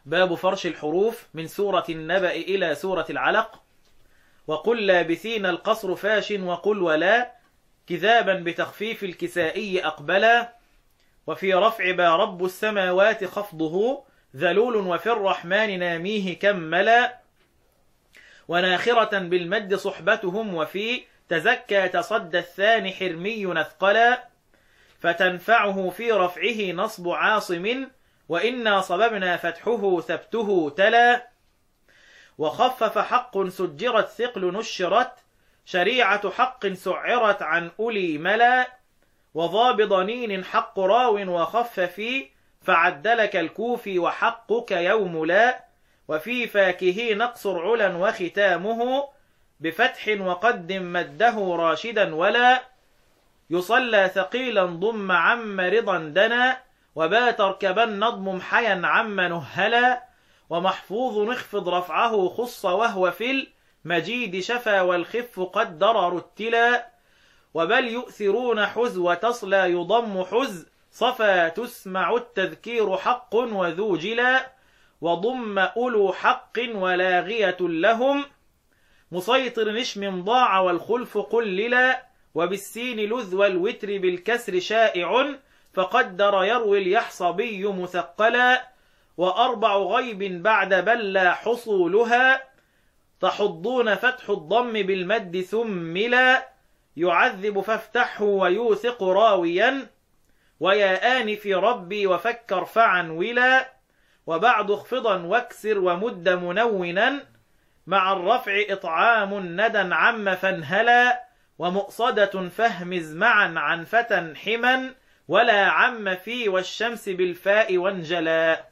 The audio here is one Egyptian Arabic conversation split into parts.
باب فرش الحروف من سورة النبأ إلى سورة العلق وقل لابثين القصر فاش وقل ولا كذابا بتخفيف الكسائي أقبلا وفي رفع با رب السماوات خفضه ذلول وفي الرحمن ناميه كملا وناخرة بالمد صحبتهم وفي تزكى تصدى الثاني حرمي نثقلا فتنفعه في رفعه نصب عاصم وإنا صببنا فتحه ثبته تلا وخفف حق سجرت ثقل نشرت شريعة حق سعرت عن أولي ملا وضابط نين حق راو وخف في فعدلك الكوفي وحقك يوم لا وفي فاكه نقصر علا وختامه بفتح وقدم مده راشدا ولا يصلى ثقيلا ضم عم رضا دنا وبات اركبن نضم حيا عم نهلا ومحفوظ اخفض رفعه خص وهو في المجيد شفا والخف قدر رتلا وبل يؤثرون حز وتصلى يضم حز صفا تسمع التذكير حق وذو جلا وضم أولو حق ولاغية لهم مسيطر نشم ضاع والخلف قللا وبالسين لذ والوتر بالكسر شائع فقدر يروي اليحصبي مثقلا وأربع غيب بعد بل حصولها تحضون فتح الضم بالمد ثملا يعذب فافتحه ويوثق راويا ويا آن في ربي وفكر فعن ولا وبعد اخفضا واكسر ومد منونا مع الرفع إطعام ندى عم فانهلا ومؤصدة فهمز معا عن فتى حما ولا عم في والشمس بالفاء وانجلا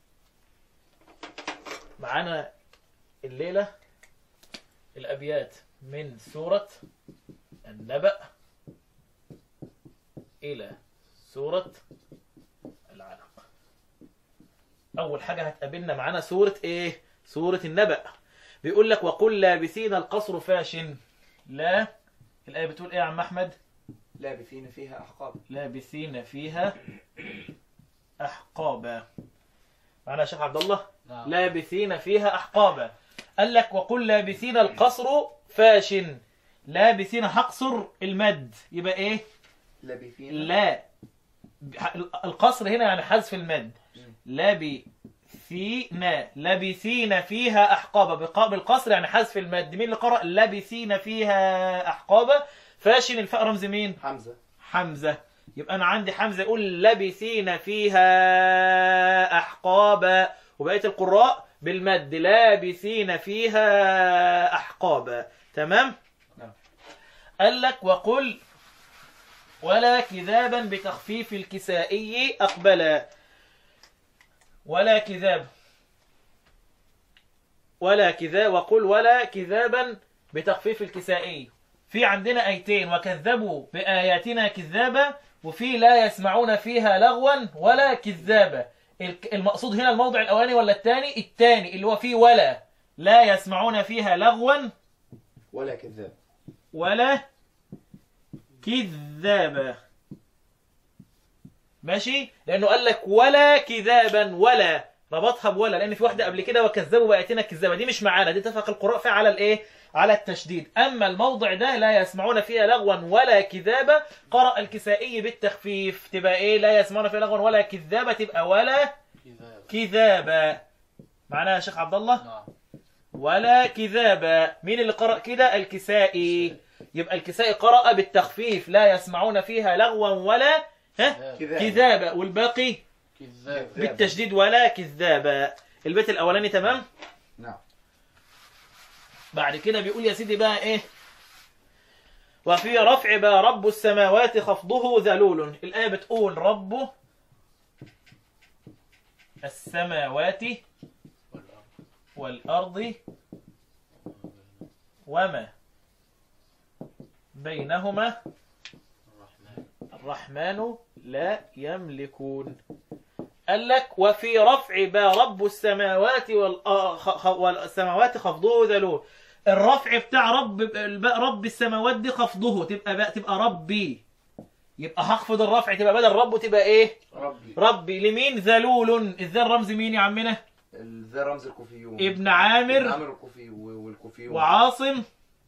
معانا الليلة الأبيات من سورة النبأ إلى سورة العلق أول حاجة هتقابلنا معانا سورة إيه؟ سورة النبأ بيقول لك وقل لابسين القصر فاشن لا الآية بتقول إيه يا عم أحمد؟ لابثين فيها أحقاب لابسين فيها أحقابا معنا يا شيخ عبد الله نعم لابثين فيها أحقابا قال لك وقل لابثين القصر فاشن لابثين هقصر المد يبقى إيه؟ لابثين لا القصر هنا يعني حذف المد لبثين لبثين فيها أحقابا بقا- بالقصر يعني حذف المد مين اللي قرأ لبثين فيها أحقابا فاشن الفاء رمز مين حمزة حمزة يبقى أنا عندي حمزة يقول لبثين فيها أحقابا وبقية القراء بالمد لابثين فيها أحقابا تمام نعم. قال لك وقل ولا كذابا بتخفيف الكسائي أقبلا ولا كذاب ولا كذاب وقل ولا كذابا بتخفيف الكسائي في عندنا ايتين وكذبوا بآياتنا كذابا وفي لا يسمعون فيها لغوا ولا كذابا الك- المقصود هنا الموضع الاولاني ولا الثاني الثاني اللي هو فيه ولا لا يسمعون فيها لغوا ولا كذاب ولا كذابا ماشي لانه قال لك ولا كذابا ولا ربطها بولا لان في واحده قبل كده وكذبوا بآياتنا كذابا دي مش معانا دي اتفق القراء فيها على الايه على التشديد اما الموضع ده لا يسمعون فيها لغوا ولا كذابا قرأ الكسائي بالتخفيف تبقى ايه لا يسمعون فيها لغوا ولا كذابا تبقى ولا كذابا معناها يا شيخ عبد الله نعم ولا كذابا مين اللي قرأ كده الكسائي يبقى الكسائي قرأ بالتخفيف لا يسمعون فيها لغوا ولا ها كذاب كذابا والباقي كذاب بالتشديد ولا كذابا البيت الاولاني تمام نعم بعد كده بيقول يا سيدي بقى ايه وفي رفع با رب السماوات خفضه ذلول الآية بتقول رب السماوات والأرض وما بينهما الرحمن لا يملكون قال لك وفي رفع با رب السماوات والأ- خ- خ- والسماوات خفضه ذلول الرفع بتاع رب الباء رب السماوات دي خفضه تبقى بقى تبقى ربي يبقى هخفض الرفع تبقى بدل رب تبقى ايه ربي ربي لمين ذلول الذال رمز مين يا عمنا ال- ده رمز الكوفيون ابن ابن عامر عامر الكوفي و- والكوفيون وعاصم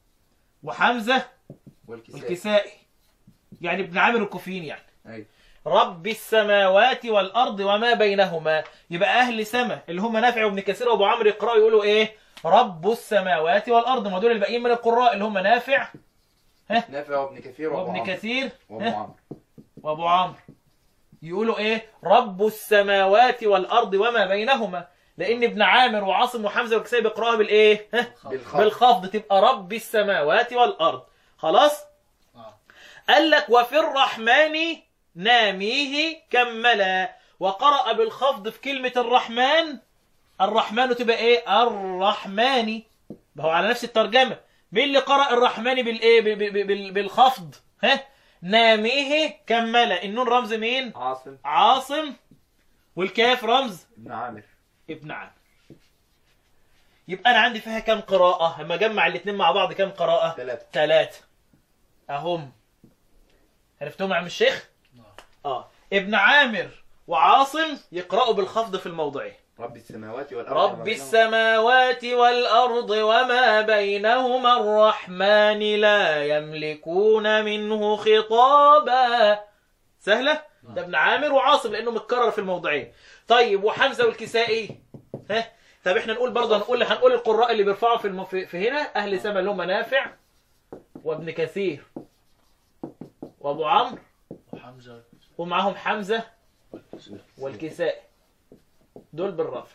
وحمزة والكسائي والكسائي يعني ابن عامر الكوفيين يعني ايوه رب السماوات والأرض وما بينهما يبقى أهل سما اللي هم نافع وابن كثير وأبو عمرو يقرأوا يقولوا إيه رب السماوات والأرض ما دول الباقيين من القراء اللي هم نافع نافع وابن كثير وابو وابن عمرو كثير وابو ها؟ عمرو وابو عمرو يقولوا ايه رب السماوات والارض وما بينهما لان ابن عامر وعاصم وحمزه والكسائي بيقراها بالايه ها؟ بالخط بالخفض تبقى رب السماوات والارض خلاص آه. قال لك وفي الرحمن ناميه كملا وقرأ بالخفض في كلمة الرحمن الرحمن تبقى ايه الرحمن ما هو على نفس الترجمة مين اللي قرأ الرحمن بالايه ب- ب- ب- بال- بالخفض ها ناميه كملا النون رمز مين عاصم عاصم والكاف رمز ابن عامر ابن عامر يبقى انا عندي فيها كم قراءة لما اجمع الاثنين مع بعض كم قراءة ثلاثة ثلاثة اهم عرفتهم يا عم الشيخ نعم. اه ابن عامر وعاصم يقرأوا بالخفض في الموضعين رب السماوات والارض رب وما بينهما. السماوات والأرض وما بينهما الرحمن لا يملكون منه خطابا سهلة؟ ده ابن عامر وعاصم لأنه متكرر في الموضعين طيب وحمزة والكسائي ها طب احنا نقول برضه هنقول هنقول القراء اللي بيرفعوا في, الم... في في هنا أهل سما اللي هم نافع وابن كثير وأبو عمرو وحمزة ومعاهم حمزة والكسائي دول بالرفع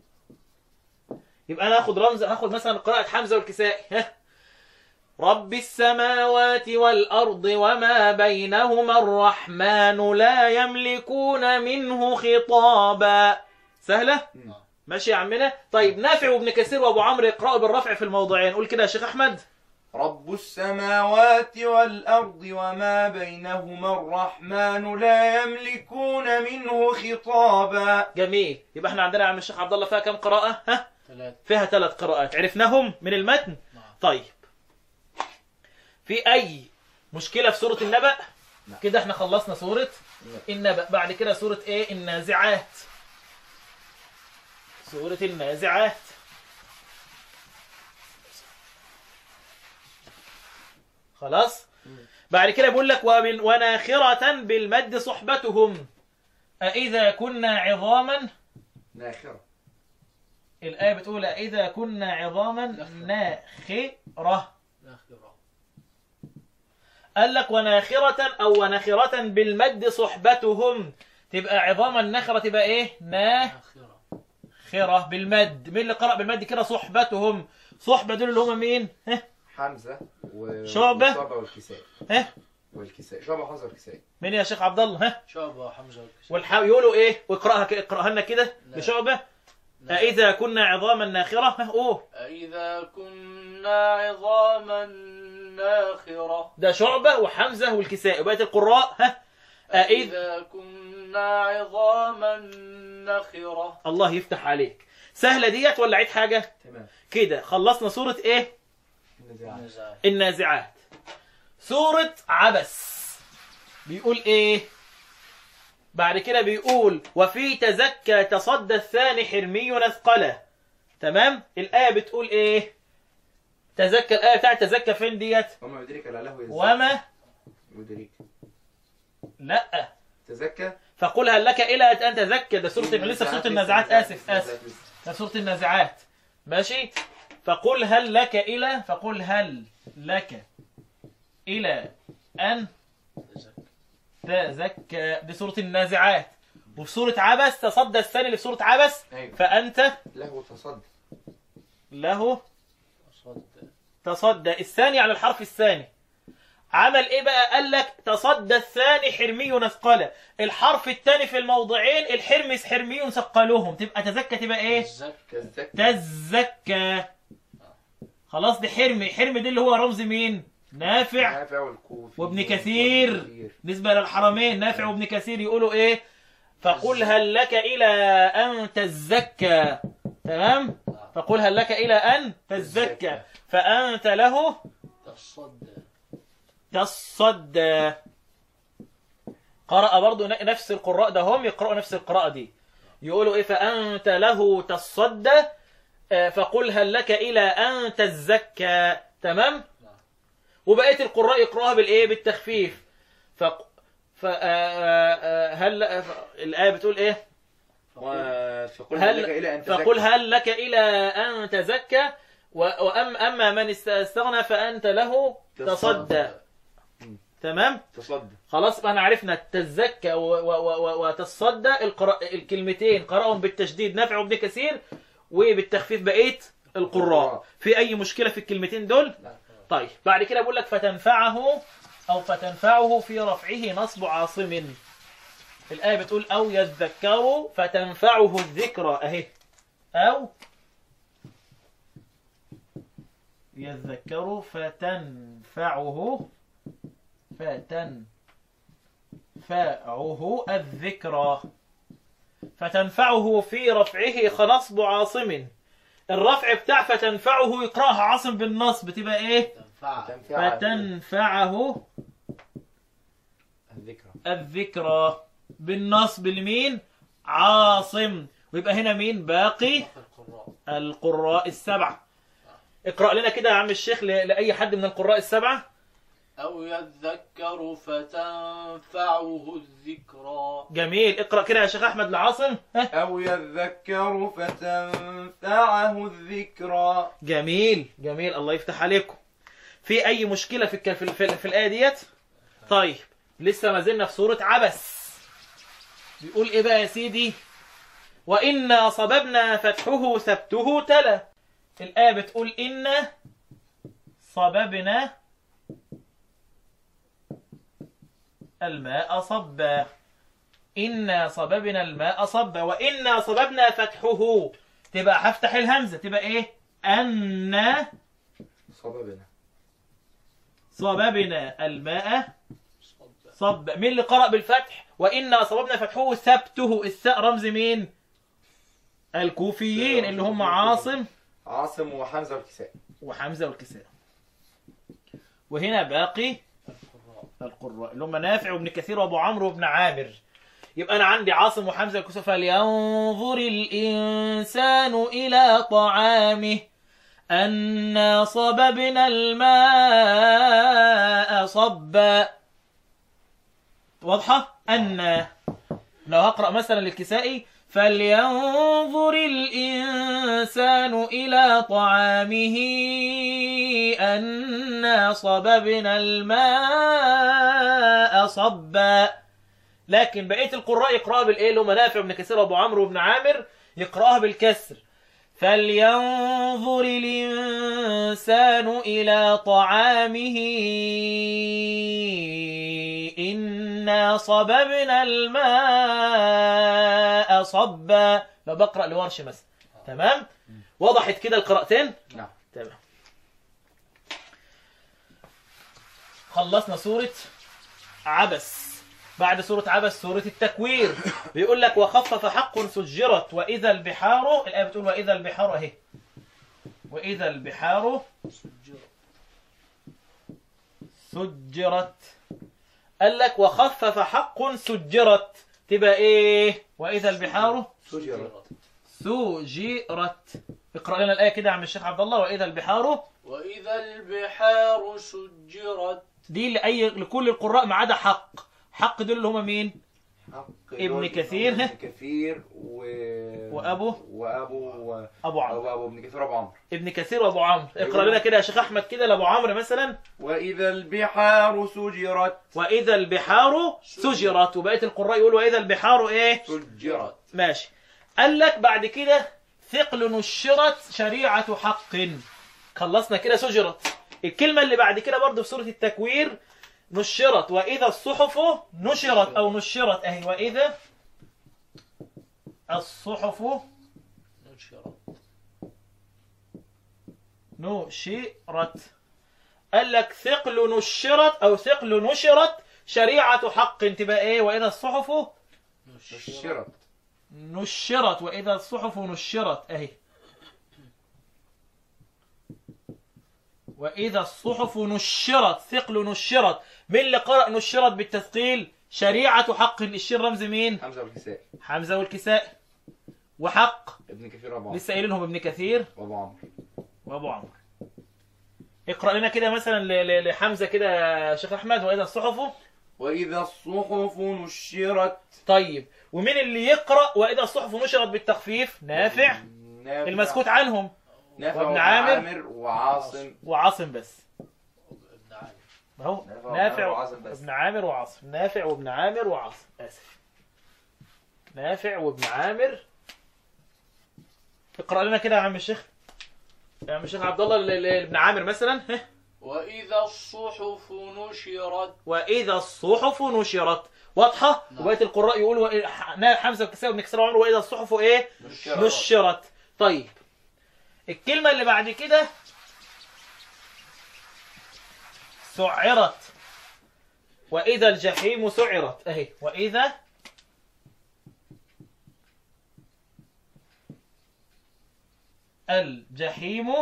يبقى انا هاخد رمز هاخد مثلا قراءة حمزة والكسائي ها رب السماوات والأرض وما بينهما الرحمن لا يملكون منه خطابا سهلة؟ مم. ماشي يا عمنا؟ طيب نافع وابن كثير وابو عمرو يقرأوا بالرفع في الموضعين قول كده يا شيخ أحمد رب السماوات والأرض وما بينهما الرحمن لا يملكون منه خطابا جميل يبقى احنا عندنا يا عم الشيخ عبد الله فيها كم قراءة؟ ها؟ ثلاثة فيها ثلاث قراءات عرفناهم من المتن نعم طيب في أي مشكلة في سورة النبأ لا. كده احنا خلصنا سورة النبأ بعد كده سورة ايه النازعات سورة النازعات خلاص بعد كده بيقول لك وبال- وناخرة بالمد صحبتهم أإذا كنا عظاما ناخرة الآية بتقول إذا كنا عظاما ناخرة ناخرة قال لك وناخرة أو وناخرة بالمد صحبتهم تبقى عظاما نخرة تبقى إيه ناخرة ناخرة بالمد مين اللي قرأ بالمد كده صحبتهم صحبة دول اللي هم مين ها حمزة و... شعبة. وشعبة والكسائي ها والكسائي شعبة وحمزة والكسائي مين يا شيخ عبد الله ها شعبة وحمزة والكسائي والحا يقولوا إيه واقرأها ك- اقرأها لنا كده لا. بشعبة نعم. أإذا كنا عظاما ناخرة ها أوه أإذا كنا عظاما ناخرة ده شعبة وحمزة والكسائي وبقية القراء ها أإذ أإذا كنا عظاما نخرة الله يفتح عليك سهلة ديت ولا عيد حاجة تمام كده خلصنا سورة إيه النزاعات نزاع النازعات سورة عبس بيقول ايه بعد كده بيقول وفي تزكى تصدى الثاني حرمي نثقله تمام الآية بتقول ايه تزكى الآية بتاعت تزكى فين ديت وما يدريك لعله يزكى وما يدريك لا تزكى فقل هل لك إلى أن تزكى ده سورة لسه في سورة النازعات آسف آسف ده سورة النازعات ماشي فقل هل لك إلى فقل هل لك إلى أن تزكى دي سورة النازعات وفي سورة عبس تصدى الثاني اللي في سورة عبس ايوه فأنت له تصدى له صد تصدى الثاني على الحرف الثاني عمل ايه بقى قال لك تصدى الثاني حرمي نثقله الحرف الثاني في الموضعين الحرمس حرمي ثقلوهم تبقى تزكى تبقى ايه الزك تزكى تزكى خلاص دي حرمي حرمي دي اللي هو رمز مين نافع نافع والكوفي وابن كثير وابن كثير. بالنسبة للحرمين نافع وابن كثير يقولوا ايه فقل هل لك إلى أن تزكى تمام فقل هل لك إلى أن تزكى فأنت له تصد تصدى قرأ برضو ن- نفس القراء ده هم يقرأوا نفس القراءة دي يقولوا ايه فانت له تصدى آه، فقل هل لك الى ان تزكى تمام نعم. وبقيه القراء يقراها بالايه بالتخفيف ف ف آه، آه، هل الايه بتقول ايه و- فقل هل- لك إلى أن تزكى. فقل هل لك إلى أن تزكى و- وأم أما من است- استغنى فأنت له تصدى تمام تصدى خلاص بقى أنا عرفنا تزكى و- و- و- وتصدى القراء الكلمتين قرأهم بالتشديد نافع وابن كثير وبالتخفيف بقية القراء في أي مشكلة في الكلمتين دول لا. طيب بعد كده بقول لك فتنفعه أو فتنفعه في رفعه نصب عاصم الآية بتقول أو يذكر فتنفعه الذكرى أهي أو يذكر فتنفعه فتنفعه الذكرى فتنفعه في رفعه نصب عاصم الرفع بتاع فتنفعه يقرأها عاصم بالنصب تبقى ايه تنفع تنفع فتنفعه الذكرى الذكرى بالنصب لمين عاصم ويبقى هنا مين باقي باقي القراء القراء السبعة اقرأ لنا كده يا عم الشيخ ل- لأي حد من القراء السبعة أو يذكر فتنفعه الذكرى جميل اقرأ كده يا شيخ أحمد لعاصم ها أو يذكر فتنفعه الذكرى جميل جميل الله يفتح عليكم في أي مشكلة في الك- في, في, في الآية ديت طيب لسه ما زلنا في سورة عبس بيقول إيه بقى يا سيدي وإنا صببنا فتحه سبته تلا الآية بتقول إن صببنا الماء صبا إنا صببنا الماء صبا وإنا صببنا فتحه تبقى هفتح الهمزة تبقى إيه أن صببنا صببنا الماء صد صب مين اللي قرأ بالفتح وإنا صببنا فتحه ثبته الثاء رمز مين الكوفيين اللي هم عاصم عاصم وحمزة والكساء وحمزة والكساء وهنا باقي القراء القراء اللي هم نافع وابن كثير وابو عمرو وابن عامر يبقى انا عندي عاصم وحمزه والكساء فلينظر الانسان الى طعامه انا صببنا الماء صبا واضحه ان لو هقرا مثلا للكسائي فلينظر الإنسان إلى طعامه أنا صببنا الماء صبا لكن بقية القراء يقرأها بالإيه اللي هم نافع بن كثير وأبو عمرو وابن عامر يقرأها بالكسر فلينظر الإنسان إلى طعامه إنا صببنا الماء صبا لو بقرأ لورش مثلا تمام وضحت كده القراءتين نعم تمام خلصنا سورة عبس بعد سورة عبس سورة التكوير بيقول لك وخفف حق سجرت وإذا البحار الآية بتقول وإذا البحار أهي وإذا البحار سجرة سجرت قال لك وخفف حق سجرت تبقى ايه واذا البحار سجرت سجرت اقرا لنا الايه كده يا عم الشيخ عبد الله واذا البحار وإذا البحار سجرت دي لاي لكل القراء ما عدا حق حق دول اللي هم مين حق ابن دول- كثير، ها؟ ابن كثير و... وأبو؟ وابو و... ابو عمرو أبو أبو ابن كثير وابو عمرو ابن كثير وابو عمرو اقرا لنا كده يا شيخ احمد كده لابو عمرو مثلا واذا البحار سجرت واذا البحار سجرت وبقيه القراء يقولوا واذا البحار ايه سجرت ماشي قال لك بعد كده ثقل نشرت شريعة حق خلصنا كده سجرت الكلمة اللي بعد كده برضه في سورة التكوير نشرت وإذا الصحف نشرت أو نشرت أهي وإذا الصحف نشرت نشرت قال لك ثقل نشرت أو ثقل نشرت شريعة حق تبقى إيه وإذا الصحف نشرت نشرت نشرت وإذا الصحف نشرت أهي وإذا الصحف نشرت ثقل نشرت من اللي قرأ نشرت بالتثقيل شريعة حق الشين رمز مين حمزة والكساء حمزة والكساء وحق ابن كثير أبو عمرو لسه قايلينهم ابن كثير وأبو عمرو وابو عمرو اقرا لنا كده مثلا ل- ل- لحمزه كده يا شيخ احمد واذا الصحف وإذا الصحف نشرت طيب ومين اللي يقرا واذا الصحف نشرت بالتخفيف نافع نافع المسكوت عنهم نافع وابن وابن عامر عامر وعاصم وعاصم بس ابن علي اهو نافع وابن نافع عامر وعاصم بس. وابن عامر وعاصم نافع وابن عامر وعاصم اسف نافع وابن عامر اقرا لنا كده يا عم الشيخ يا عم الشيخ عبد الله ل- ل- ابن عامر مثلا ها وإذا الصحف نشرت واذا الصحف نشرت واضحه نعم. وبقيه القراء يقولوا وإ- ح- حمزه والكسائي وابن كسر وعمر واذا الصحف ايه نشرت نشرت طيب الكلمه اللي بعد كده سعرت واذا الجحيم سعرت اهي واذا الجحيم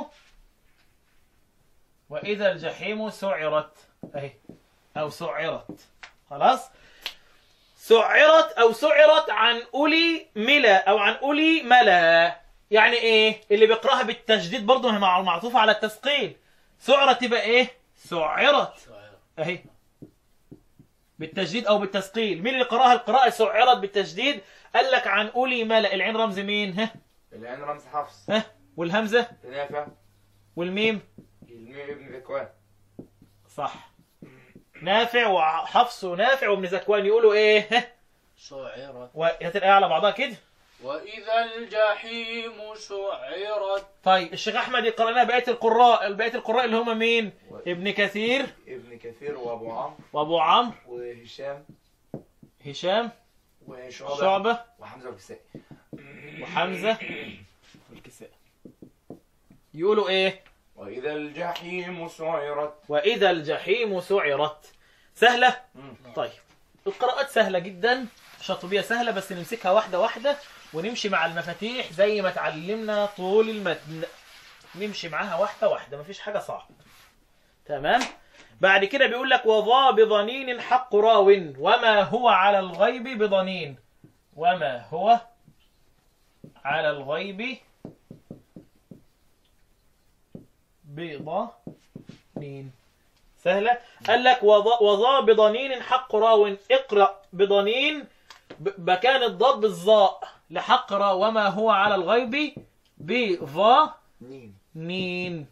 واذا الجحيم سعرت اهي او سعرت خلاص سعرت او سعرت عن اولي ملا او عن اولي ملا يعني ايه اللي بيقراها بالتشديد برضه مع- معطوفه على التثقيل سعرت تبقى ايه سعرت سعير. اهي بالتشديد او بالتثقيل مين اللي قراها القراءه سعرت بالتشديد قال لك عن اولي ملا العين رمز مين ها العين رمز حفص ها والهمزه نافع والميم الميم ابن ذكوان صح نافع وحفص ونافع وابن زكوان يقولوا ايه ها سعرت وهات الايه على بعضها كده وإذا الجحيم سعرت طيب الشيخ احمد يقرا لنا بقيه القراء بقيه القراء اللي هم مين ابن كثير ابن كثير وابو عمرو وابو عمرو وهشام هشام وشعبة شعبه وحمزة والكسائي وحمزه والكساء يقولوا ايه وإذا الجحيم سعرت واذا الجحيم سعرت سهله مم. طيب القراءات سهله جدا الشاطبيه سهله بس نمسكها واحده واحده ونمشي مع المفاتيح زي ما اتعلمنا طول المتن نمشي معاها واحده واحده مفيش حاجه صعبه تمام بعد كده بيقول لك وضا بضنين حق راو وما هو على الغيب بضنين وما هو على الغيب بضنين سهلة قال لك وضا, وضا بضنين حق راو اقرأ بضنين ب- مكان الضاد بالظاء لحق را وما هو على الغيب بضا نين نين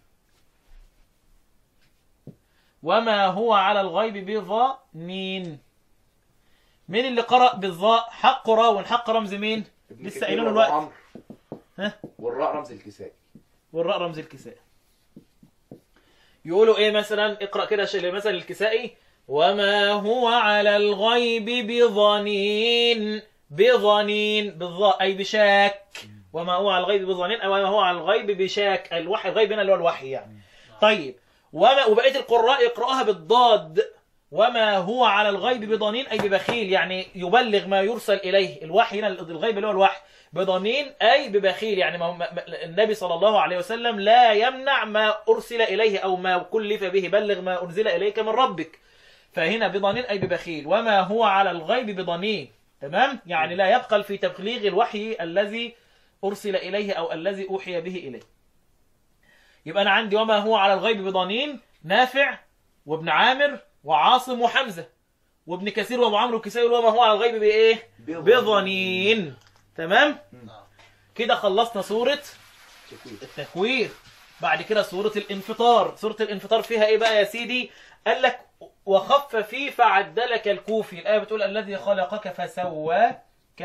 وما هو على الغيب بضا نين مين اللي قرأ بالظاء حق راو حق رمز مين ابن لسه كثير قايلينه وابو الوقت عمرو ها والراء رمز الكسائي والراء رمز الكساء يقولوا ايه مثلا اقرا كده شيء مثلا الكسائي وما هو على الغيب بضنين بضنين بالضاء اي بشاك وما هو على الغيب بضنين او وما هو على الغيب بشاك الوحي الغيب هنا اللي هو الوحي يعني طيب وما وبقيه القراء يقراها بالضاد وما هو على الغيب بضنين اي ببخيل يعني يبلغ ما يرسل اليه الوحي هنا الغيب اللي هو الوحي بضنين اي ببخيل يعني ما ما- ما- النبي صلى الله عليه وسلم لا يمنع ما ارسل اليه او ما كلف به بلغ ما انزل اليك من ربك فهنا بضنين اي ببخيل وما هو على الغيب بضنين تمام يعني لا يبخل في تبليغ الوحي الذي ارسل اليه او الذي اوحي به اليه يبقى انا عندي وما هو على الغيب بضنين نافع وابن عامر وعاصم وحمزه وابن كثير وابو عمرو الكسائي وما هو على الغيب بايه بضنين تمام نعم كده خلصنا سورة كثير التكوير بعد كده سورة الانفطار سورة الانفطار فيها ايه بقى يا سيدي قال لك وخف في فعدلك الكوفي الآية بتقول الذي خلقك فسواك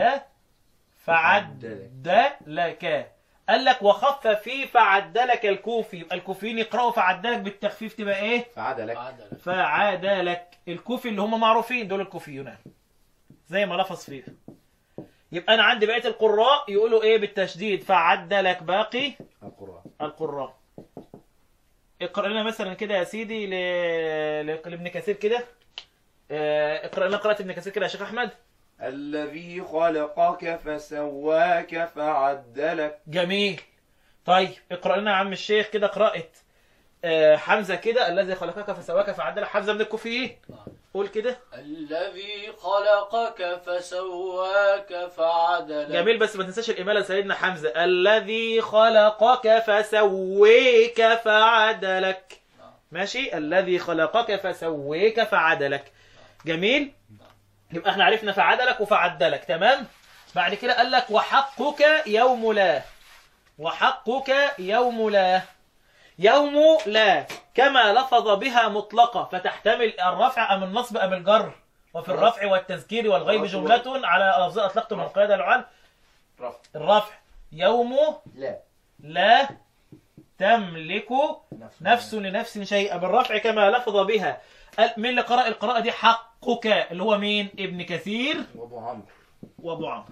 فعدلك قال لك وخف في فعدلك الكوفي يبقى الكوفيين يقرأوا فعدلك بالتخفيف تبقى ايه فعدلك عدل فعدلك الكوفي اللي هم معروفين دول الكوفيون زي ما لفظ فيه يبقى انا عندي بقيه القراء يقولوا ايه بالتشديد فعدلك باقي القرآن القراء اقرا لنا مثلا كده يا سيدي ل... ل- لابن كثير كده آه، اقرا لنا قراءه ابن كثير كده يا شيخ احمد الذي خلقك فسواك فعدلك جميل طيب اقرا لنا يا عم الشيخ كده قراءه آه، حمزه كده الذي خلقك فسواك فعدلك حمزه من الكوفيين نعم قول كده الذي خلقك فسواك فعدلك جميل بس ما تنساش الإمالة سيدنا حمزة الذي خلقك فسويك فعدلك ماشي الذي خلقك فسويك فعدلك جميل يبقى احنا عرفنا فعدلك وفعدلك تمام بعد كده قال لك وحقك يوم لا وحقك يوم لا يوم لا كما لفظ بها مطلقة فتحتمل الرفع أم النصب أم الجر وفي الرفع والتذكير والغيب الرفع جملة على لفظ أطلقتم من قيادة العلم رفع الرفع يوم لا لا تملك نفس نفس لنفس شيئا بالرفع كما لفظ بها ال- مين اللي قرأ القراءة دي حقك اللي هو مين ابن كثير وابو عمرو وابو عمرو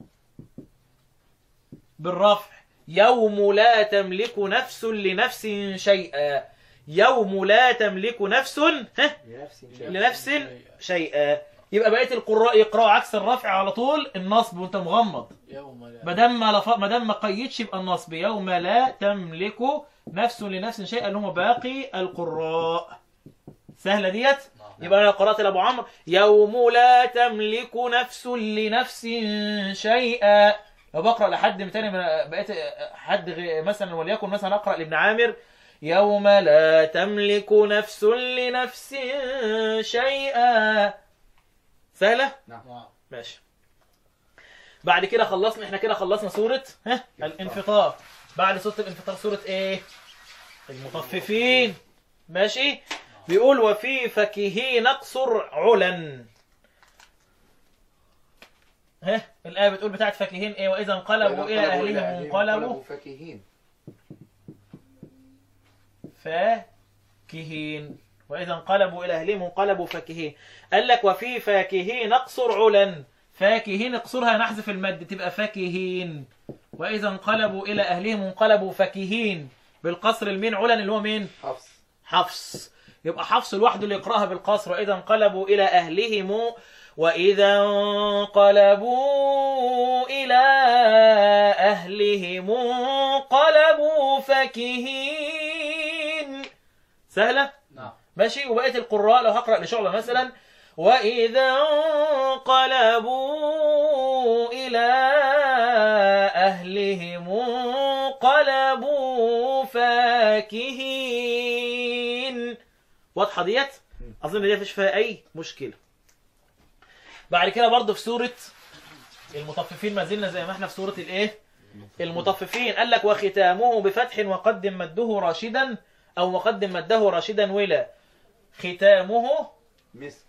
بالرفع يوم لا تملك نفس لنفس شيئا يوم لا تملك نفس ها لنفس شيء لنفس شيئا يبقى بقيه القراء يقراوا عكس الرفع على طول النصب وانت مغمض يوم لا ما دام ما لف... ما دام ما قيدش يبقى النصب يوم لا تملك نفس لنفس شيئا اللي هم باقي القراء سهله ديت نعم. يبقى انا قرات لابو عمرو يوم لا تملك نفس لنفس شيئا لو بقرا لحد تاني من بقيت حد غي... مثلا وليكن مثلا اقرا لابن عامر يوم لا تملك نفس لنفس شيئا سهله نعم ماشي بعد كده خلصنا احنا كده خلصنا سورة ها الانفطار بعد سورة الانفطار سورة ايه المطففين ماشي بيقول وفي فكه نقصر علا ها الآية بتقول بتاعت فكهين ايه وإذا انقلبوا إلى أهلهم انقلبوا فاكهين فاكهين وإذا انقلبوا إلى أهلهم انقلبوا فاكهين قال لك وفي فاكهين اقصر علا فاكهين اقصرها نحذف المد تبقى فاكهين وإذا انقلبوا إلى أهلهم انقلبوا فاكهين بالقصر المين علا اللي هو مين حفص حفص يبقى حفص لوحده اللي يقرأها بالقصر وإذا انقلبوا إلى أهلهم وإذا انقلبوا إلى أهلهم انقلبوا فكهين سهلة؟ نعم ماشي وبقية القراء لو هقرأ لشعبة مثلا وإذا انقلبوا إلى أهلهم انقلبوا فاكهين واضحة ديت؟ أظن دي مفيش فيها أي مشكلة بعد كده برضه في سورة المطففين ما زلنا زي ما احنا في سورة الايه؟ المطففين قال لك وختامه بفتح وقدم مده راشدا أو وقدم مده راشدا ولا ختامه مسك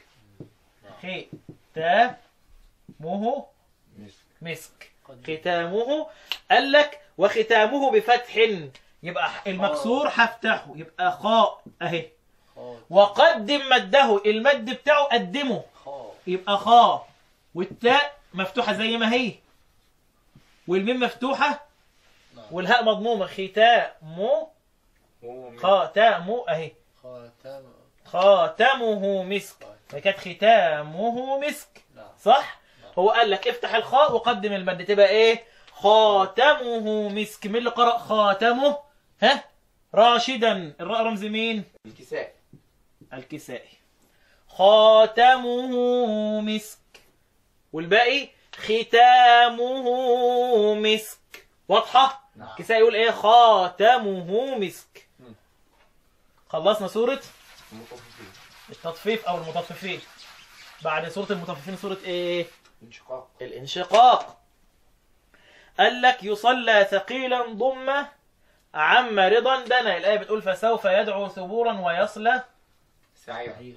ختامه مسك مسك ختامه قال لك وختامه بفتح يبقى المكسور هفتحه يبقى خاء اهي خاء وقدم مده المد بتاعه قدمه خاء يبقى خاء والتاء مفتوحة زي ما هي والميم مفتوحة نعم والهاء مضمومة ختامه هو مسك. خاتمه اهي خاتم خاتمه مسك كانت ختامه مسك نعم صح هو قال لك افتح الخاء وقدم المد تبقى ايه خاتمه مسك مين اللي قرأ خاتمه ها راشدا الراء رمز مين الكساء الكسائي خاتمه مسك والباقي ختامه مسك واضحة نعم. كسائي يقول ايه خاتمه مسك مم. خلصنا سورة المطففين التطفيف او المطففين بعد سورة المطففين سورة ايه انشقاق الانشقاق قال لك يصلى ثقيلا ضمة عم رضا دنا الآية بتقول فسوف يدعو ثبورا ويصلى سعير عير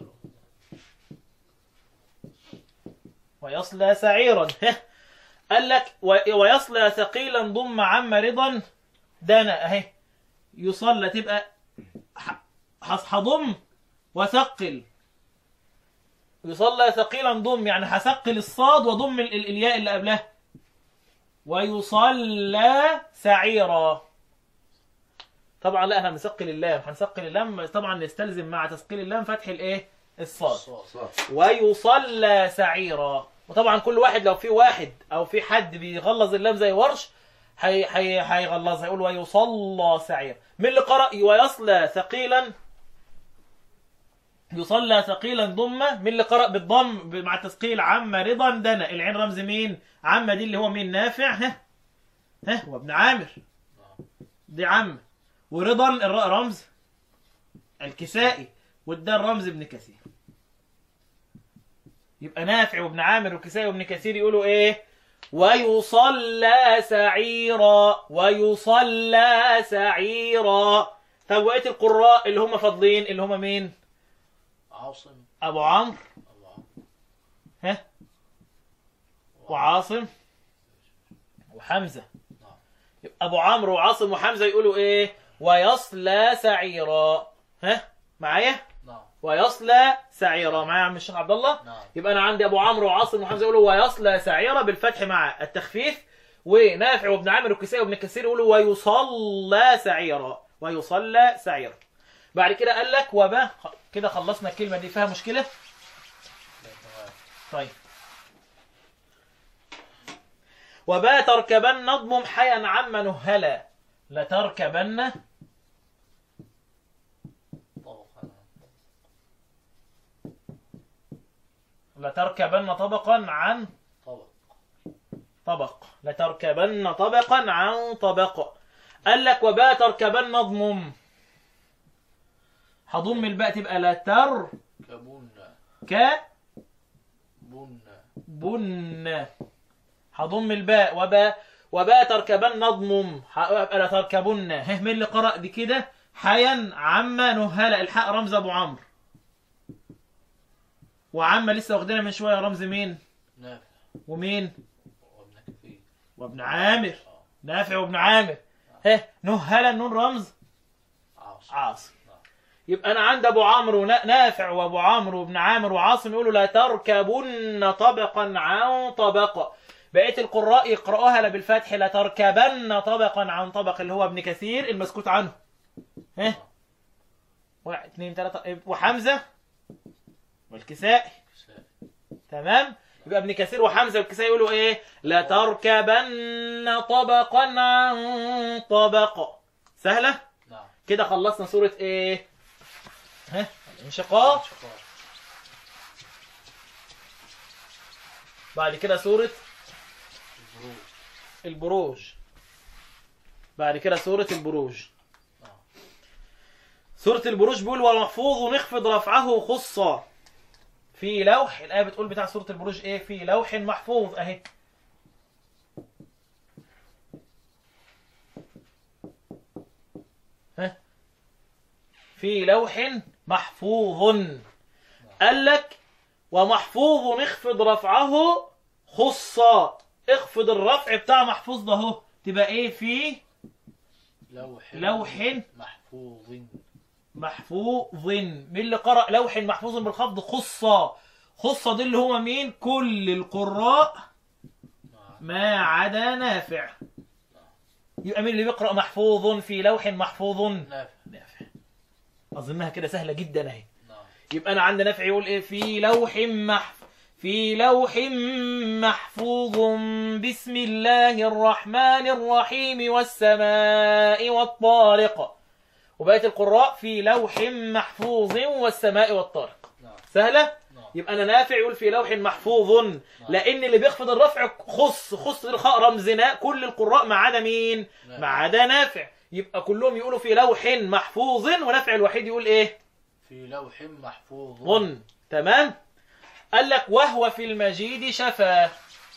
ويصلى سعيرا قال لك و- ويصلى ثقيلا ضم عم رضا دنا اهي يصلى تبقى ح- ح- هضم وثقل يصلى ثقيلا ضم يعني هثقل الصاد وضم ال- ال- الياء اللي قبلها ويصلى سعيرا طبعا لا احنا هنثقل اللام هنثقل اللام طبعا نستلزم مع تثقيل اللام فتح الايه الصاد صاد صاد ويصلى سعيرا وطبعا كل واحد لو في واحد او في حد بيغلظ اللام زي ورش هي هي هيغلظها يقول ويصلى سعيرا من اللي قرأ ويصلى ثقيلا يصلى ثقيلا ضمه من اللي قرأ بالضم مع التثقيل عم رضا دنا العين رمز مين عم دي اللي هو مين نافع ها ها وابن عامر دي عم ورضا الراء رمز الكسائي والدال رمز ابن كثير يبقى نافع وابن عامر والكسائي وابن كثير يقولوا ايه ويصلى سعيرا ويصلى سعيرا طب وقت القراء اللي هم فاضلين اللي هم مين عاصم ابو عمرو أبو عمرو ها وعاصم وحمزه نعم. يبقى ابو عمرو وعاصم وحمزه يقولوا ايه ويصلى سعيرا ها معايا نعم ويصلى سعيرا معايا يا عم الشيخ عبد الله نعم يبقى انا عندي ابو عمرو وعاصم وحمزه يقولوا ويصلى سعيرا بالفتح مع التخفيف ونافع وابن عامر والكسائي وابن كثير يقولوا ويصلى سعيرا ويصلى سعيرا بعد كده قال لك وبا خ- كده خلصنا الكلمه دي فيها مشكله لا تمام طيب وبا تركبن اضمم حيا عم نهلا لتركبن طبقا لتركبن طبقا عن طبق طبق لتركبن طبقا عن طبق قال لك وباء تركبن اضمم هضم الباء تبقى لا تر كبن ك بن بن هضم الباء وباء وباء تركبن اضمم هيبقى لا تركبن ها مين اللي قرأ دي كده حيا عما نهلا الحق رمز ابو عمرو وعما لسه واخدينها من شويه رمز مين نافع ومين وابن كثير وابن عامر آه. نافع وابن عامر ها نهلا النون رمز عاصم عاصم نعم. يبقى انا عند ابو عمرو نا- نافع وابو عمرو وابن عامر وعاصم يقولوا لا تركبن طبقا عن طبق بقيه القراء يقرأوها لا بالفتح لا تركبن طبقا عن طبق اللي هو ابن كثير المسكوت عنه ها واحد اثنين ثلاثة وحمزة والكسائي كسائي تمام يبقى ابن كثير وحمزة والكسائي يقولوا ايه لا تركبن طبقا عن طبق سهلة نعم كده خلصنا سورة ايه ها الانشقاق انشقاق. بعد كده سورة البروج البروج بعد كده سورة البروج نعم سورة البروج بيقول والمحفوظ نخفض رفعه خصا في لوح الآية بتقول بتاع سورة البروج ايه في لوح محفوظ اهي ها في لوح محفوظ قال لك ومحفوظ نخفض رفعه خصا اخفض الرفع بتاع محفوظ ده اهو تبقى ايه في لوح لوح محفوظ محفوظ مين اللي قرأ لوح محفوظ بالخفض خصة خصة دي اللي هو مين كل القراء نعم ما عدا نافع يبقى مين اللي بيقرأ محفوظ في لوح محفوظ نافع نافع أظنها كده سهلة جدا اهي نعم يبقى أنا عندي نافع يقول إيه في لوح محف في لوح محفوظ بسم الله الرحمن الرحيم والسماء والطارق وبقية القراء في لوح محفوظ والسماء والطارق نعم سهلة؟ نعم يبقى أنا نافع يقول في لوح محفوظ لأن اللي بيخفض الرفع خص خص الخاء رمزنا كل القراء ما عدا مين؟ نعم. ما عدا نافع يبقى كلهم يقولوا في لوح محفوظ ونافع الوحيد يقول إيه؟ في لوح محفوظ ظن تمام قال لك وهو في المجيد شفا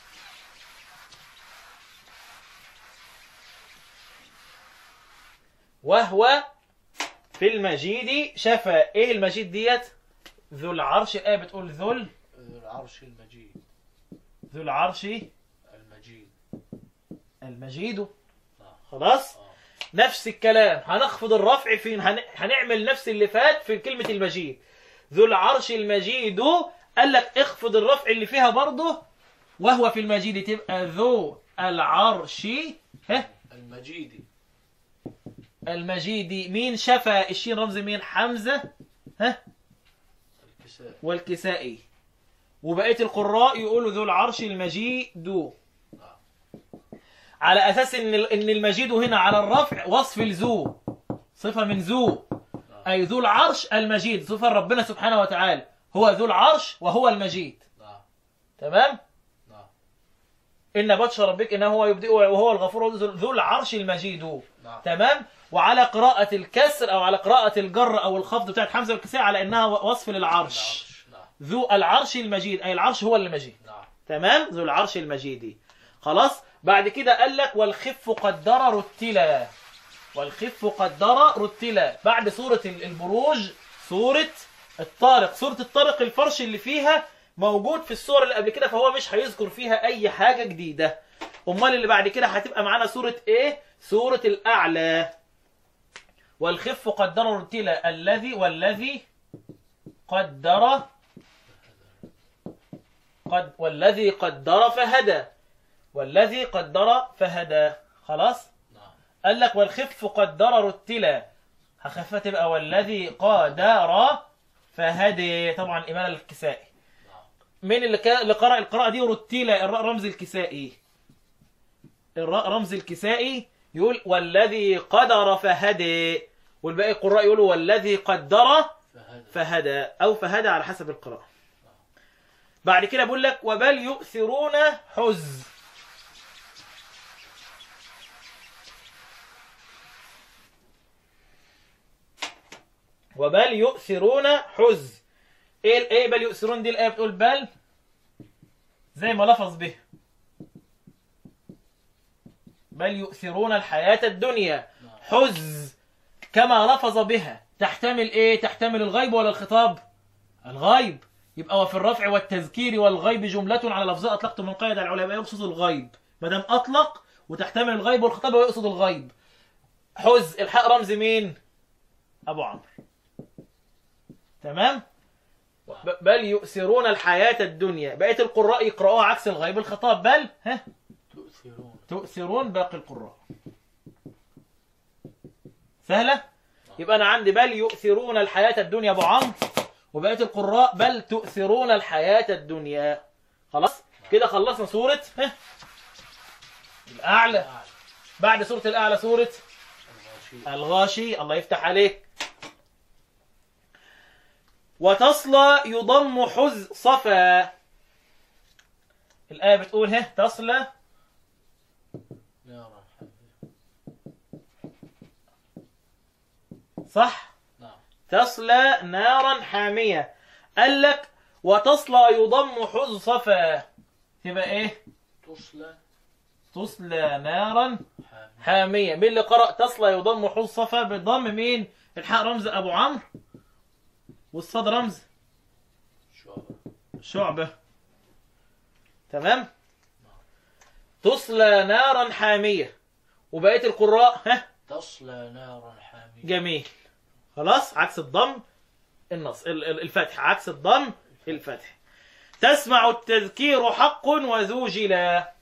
وهو في المجيد شفا ايه المجيد ديت ذو العرش الايه بتقول ذل ذو العرش المجيد ذو العرش المجيد المجيد نعم خلاص آه. نفس الكلام هنخفض الرفع فين هن... هنعمل نفس اللي فات في كلمة المجيد ذو العرش المجيد قال لك اخفض الرفع اللي فيها برضه وهو في المجيد تبقى ذو العرش ها المجيد المجيد مين شفى الشين رمز مين حمزة ها الكساء والكسائي وبقية القراء يقولوا ذو العرش المجيد على أساس إن إن المجيد هنا على الرفع وصف الذو صفة من ذو نعم أي ذو العرش المجيد صفة ربنا سبحانه وتعالى هو ذو العرش وهو المجيد نعم تمام نعم إن بطش ربك إنه هو يبدئ وهو الغفور ذو ذو العرش المجيد نعم تمام وعلى قراءة الكسر أو على قراءة الجر أو الخفض بتاعت حمزة والكساء على إنها وصف للعرش العرش نعم ذو العرش المجيد أي العرش هو المجيد نعم تمام ذو العرش المجيد خلاص بعد كده قال لك والخف قدر رتلا والخف قدر رتلا بعد سورة ال- البروج سورة الطارق سورة الطارق الفرش اللي فيها موجود في السور اللي قبل كده فهو مش هيذكر فيها أي حاجة جديدة أمال اللي بعد كده هتبقى معانا سورة إيه؟ سورة الأعلى والخف قدر رتلا الذي والذي قدر قد والذي قدر فهدى والذي قدر فهدى خلاص نعم قال لك والخف قدر رتلا هخفها تبقى والذي قدر فهدي طبعا إمام الكسائي نعم مين اللي كا- اللي قرأ القراءة دي رتلا الراء رمز الكسائي الراء رمز الكسائي يقول والذي قدر فهدي والباقي القراء يقولوا والذي قدر فهذا فهدى أو فهدى على حسب القراءة بعد كده بيقول لك وبل يؤثرون حز وبل يؤثرون حز ايه ايه بل يؤثرون دي الايه بتقول بل زي ما لفظ به بل يؤثرون الحياة الدنيا نعم حز كما لفظ بها تحتمل ايه تحتمل الغيب ولا الخطاب الغيب يبقى وفي الرفع والتذكير والغيب جملة على لفظها أطلقت من قيد العلماء يقصد الغيب ما دام أطلق وتحتمل الغيب والخطاب ويقصد الغيب حز الحق رمز مين أبو عمرو تمام ب- بل يؤثرون الحياة الدنيا بقية القراء يقرأوها عكس الغيب الخطاب بل ها تؤثرون تؤثرون باقي القراء سهلة يبقى أنا عندي بل يؤثرون الحياة الدنيا أبو عمرو وبقية القراء بل تؤثرون الحياة الدنيا خلاص كده خلصنا سورة ها الأعلى أعلى بعد سورة الأعلى سورة الغاشية الغاشي الله يفتح عليك وتصلى يضم حز صفا الآية بتقول ها تصلى نارا حامية صح نعم تصلى نارا حامية قال لك وتصلى يضم حز صفا تبقى ايه تصلى تصلى نارا حامية حامية مين اللي قرأ تصلى يضم حز صفا بالضم مين الحاء رمز أبو عمرو والصاد رمز شعبة شعبة تمام تصلى نارا حامية وبقية القراء ها تصلى نارا حامية جميل خلاص عكس الضم النص ال- ال- الفتح عكس الضم الفتح تسمع التذكير حق وذو جلا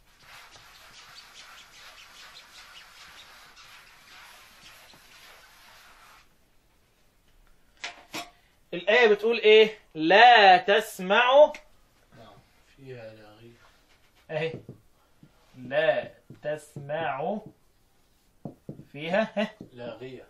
الآية بتقول إيه؟ لا تسمع نعم فيها لاغية أهي لا تسمع فيها ها لاغية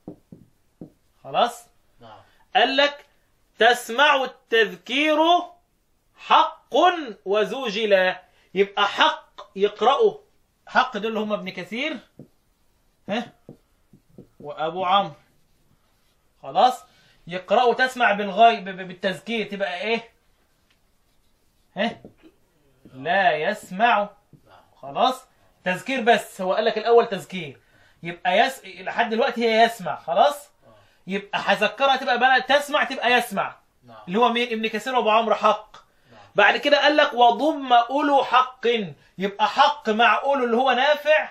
خلاص نعم قال لك تسمع التذكير حق وذو جلا يبقى حق يقرأه حق دول اللي هم ابن كثير ها وابو عمرو خلاص يقرأوا تسمع بالغيب ب- ب- بالتذكير تبقى ايه ها لا يسمع نعم خلاص تذكير بس هو قال لك الاول تذكير يبقى يس... لحد دلوقتي هي يسمع خلاص آه. يبقى هذكرها تبقى بلا تسمع تبقى يسمع نعم اللي هو مين ابن كثير وابو عمرو حق نعم بعد كده قال لك وضم اولو حق يبقى حق مع اولو اللي هو نافع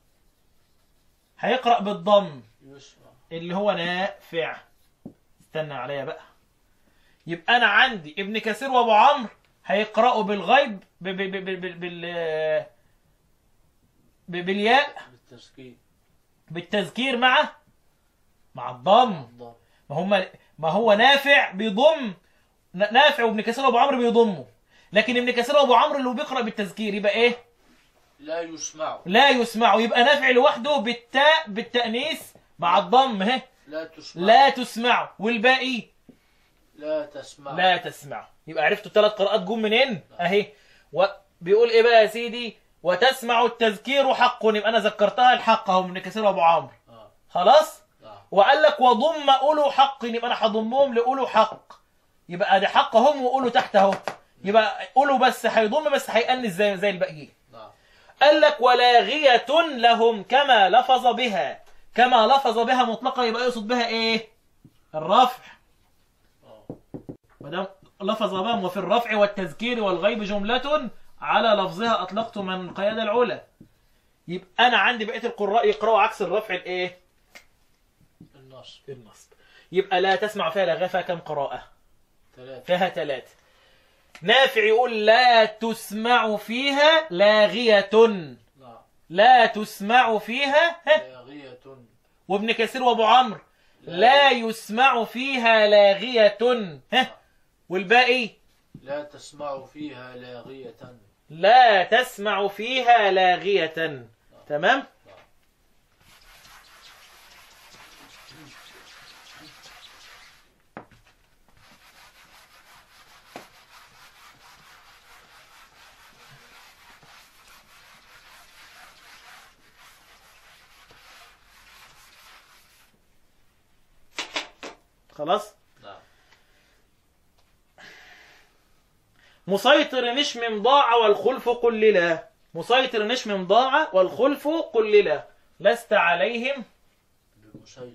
هيقرا بالضم يسمع اللي هو نافع استنى عليا بقى يبقى انا عندي ابن كثير وابو عمرو هيقرأوا بالغيب ب- ب- ب- ب- ب- بال ب- بالياء بالتسكين بالتذكير مع مع الضم الضم ما هم ما هو نافع بيضم ن- نافع وابن كثير وابو عمرو بيضموا لكن ابن كثير وابو عمرو اللي هو بيقرا بالتذكير يبقى ايه لا يسمع لا يسمع يبقى نافع لوحده بالتاء بالتانيث مع الضم اهي لا تسمع لا تسمع والباقي لا تسمع لا تسمع يبقى عرفتوا الثلاث قراءات جم منين اهي و... بيقول ايه بقى يا سيدي وتسمع التذكير حق يبقى انا ذكرتها الحق اهو من كثير ابو عمرو آه. خلاص نعم وقال لك وضم اولو حق يبقى انا هضمهم لاولو حق يبقى ادي حق هم واولو تحت اهو يبقى اولو بس هيضم بس هيأنس زي زي الباقيين نعم قال لك ولاغية لهم كما لفظ بها كما لفظ بها مطلقة يبقى يقصد بها ايه الرفع آه. ودام لفظ بهم وفي الرفع والتذكير والغيب جملة على لفظها أطلقت من قياد العلا يبقى أنا عندي بقية القراء يقرأوا عكس الرفع الإيه؟ النصب النصب يبقى لا تسمع فيها لغة فيها كم قراءة؟ ثلاثة فيها ثلاثة نافع يقول لا تسمع فيها لاغية نعم لا تسمع فيها ها لاغية وابن كثير وابو عمرو لا يسمع فيها لاغية ها والباقي لا تسمع فيها لاغية لا تسمع فيها لاغية تمام خلاص نعم مسيطر نشم ضاع والخلف قللا مسيطر نشم ضاع والخلف قللا لست عليهم بمسيطر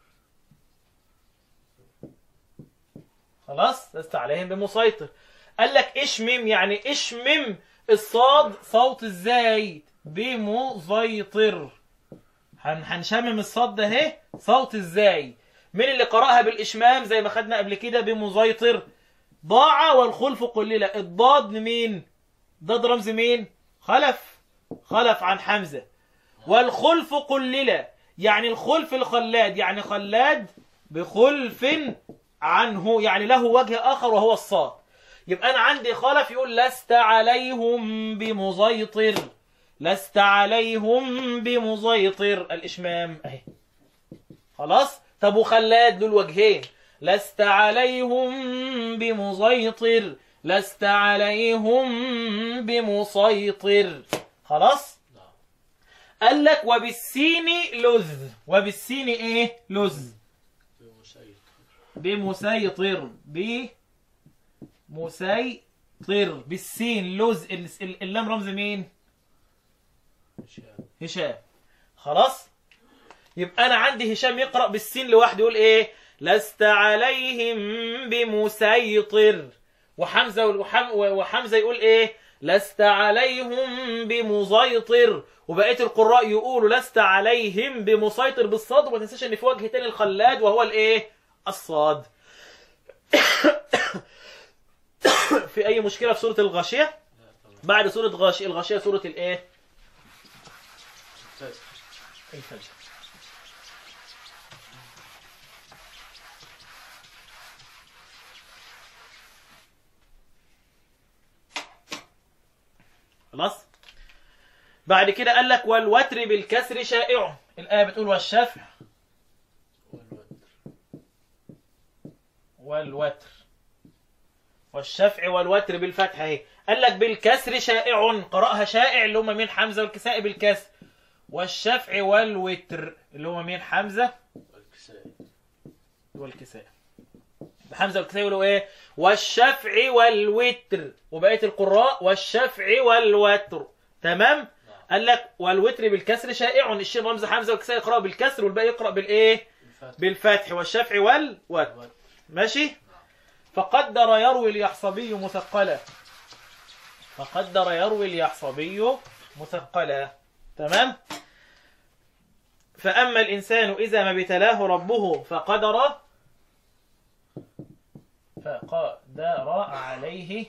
خلاص لست عليهم بمسيطر قال لك اشمم يعني اشمم الصاد صوت ازاي بمسيطر هن هنشمم الصاد ده اهي صوت ازاي مين اللي قرأها بالإشمام زي ما خدنا قبل كده بمسيطر ضاع والخلف قللا الضاد لمين ضاد رمز مين خلف خلف عن حمزة والخلف قللا يعني الخلف الخلاد يعني خلاد بخلف عنه يعني له وجه آخر وهو الصاد يبقى أنا عندي خلف يقول لست عليهم بمسيطر لست عليهم بمسيطر الإشمام أهي خلاص طب وخلاد له الوجهين لست عليهم بمسيطر لست عليهم بمسيطر خلاص نعم قال لك وبالسين لذ وبالسين ايه لذ بمسيطر بمسيطر بمسيطر بالسين لذ ال- ال- اللام رمز مين هشام هشام خلاص يبقى انا عندي هشام يقرا بالسين لوحده يقول ايه لست عليهم بمسيطر وحمزه وحم وحمزه يقول ايه لست عليهم بمسيطر وبقيه القراء يقولوا لست عليهم بمسيطر بالصاد وما تنساش ان في وجه تاني الخلاد وهو الايه الصاد في اي مشكله في سوره الغاشيه لا طبعا بعد سوره غاشيه الغاشيه سوره الايه طيب. الفجر خلاص بعد كده قال لك والوتر بالكسر شائع الآية بتقول والشفع والوتر والوتر والشفع والوتر بالفتح اهي قال لك بالكسر شائع قرأها شائع اللي هم مين حمزة والكساء بالكسر والشفع والوتر اللي هم مين حمزة والكساء والكساء حمزة والكساء يقولوا ايه والشفع والوتر وبقية القراء والشفع والوتر تمام قال لك والوتر بالكسر شائع الشيخ رمز حمزة والكساء يقرأ بالكسر والباقي يقرأ بالايه الفتح بالفتح والشفع والوتر والوتر ماشي فقدر يروي اليحصبي مثقلا فقدر يروي اليحصبي مثقلا تمام فأما الإنسان إذا ما ابتلاه ربه فقدر فقدر عليه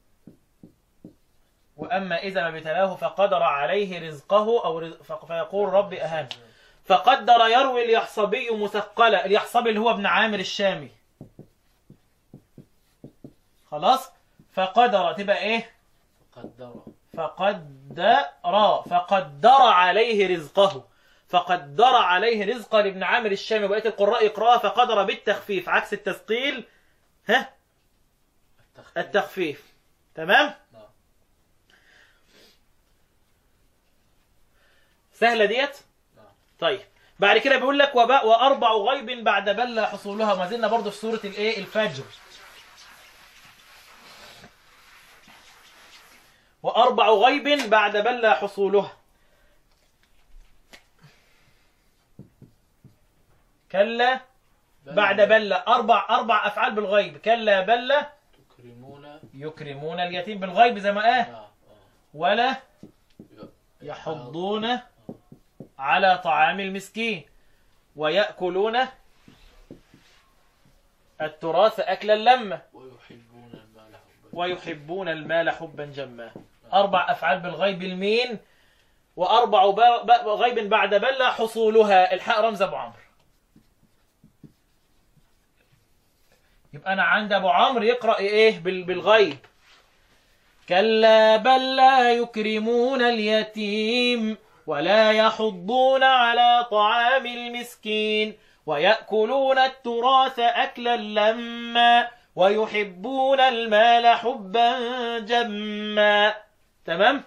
وأما إذا ما ابتلاه فقدر عليه رزقه أو رز... ف- فيقول رب أهان فقدر يروي اليحصبي مثقلا اليحصبي اللي هو ابن عامر الشامي خلاص فقدر تبقى ايه قدر فقدر فقدر عليه رزقه فقد درى عليه رزق لابن عامر الشامي وبقيه القراء يقراها فقدر بالتخفيف عكس التثقيل ها التخفيف التخفيف تمام نعم. سهله ديت نعم. طيب بعد كده بيقول لك وباء واربع غيب بعد بلى حصولها ما زلنا برضه في سوره الايه الفجر واربع غيب بعد بلى حصولها كلا بعد بلى اربع اربع افعال بالغيب كلا بلى تكرمون يكرمون اليتيم بالغيب زي ما قال نعم آه. ولا ي- يحضون على طعام المسكين ويأكلون التراث أكلا لما ويحبون المال حبا ويحبون المال حبا جما أربع أفعال بالغيب المين وأربع با- با- غيب بعد بلى حصولها الحاء رمز أبو عمرو يبقى أنا عند أبو عمرو يقرأ إيه بال- بالغيب كلا بل لا يكرمون اليتيم ولا يحضون على طعام المسكين ويأكلون التراث أكلا لما ويحبون المال حبا جما تمام